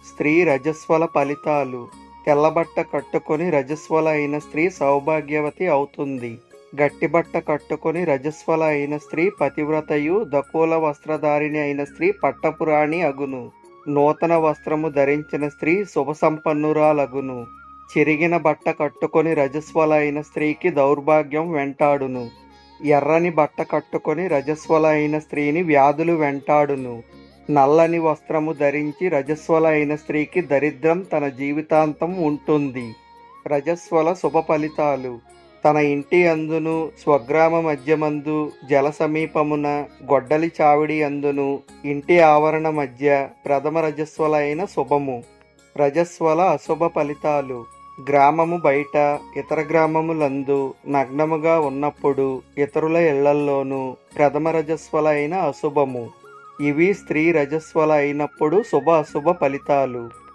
స్త్రీ రజస్వల ఫలితాలు తెల్లబట్ట కట్టుకొని రజస్వల అయిన స్త్రీ సౌభాగ్యవతి అవుతుంది గట్టిబట్ట కట్టుకొని రజస్వల అయిన స్త్రీ పతివ్రతయు దకోల వస్త్రధారిణి అయిన స్త్రీ పట్టపురాణి అగును నూతన వస్త్రము ధరించిన స్త్రీ శుభ సంపన్నురాలగును చిరిగిన బట్ట కట్టుకొని రజస్వల అయిన స్త్రీకి దౌర్భాగ్యం వెంటాడును ఎర్రని బట్ట కట్టుకొని రజస్వల అయిన స్త్రీని వ్యాధులు వెంటాడును నల్లని వస్త్రము ధరించి రజస్వల అయిన స్త్రీకి దరిద్రం తన జీవితాంతం ఉంటుంది రజస్వల శుభ ఫలితాలు తన ఇంటి అందును స్వగ్రామ మధ్యమందు జల సమీపమున గొడ్డలి చావిడి అందును ఇంటి ఆవరణ మధ్య ప్రథమ రజస్వల అయిన శుభము రజస్వల అశుభ ఫలితాలు గ్రామము బయట ఇతర గ్రామములందు నగ్నముగా ఉన్నప్పుడు ఇతరుల ఇళ్లల్లోనూ ప్రథమ రజస్వల అయిన అశుభము ఇవి స్త్రీ రజస్వల అయినప్పుడు శుభ అశుభ ఫలితాలు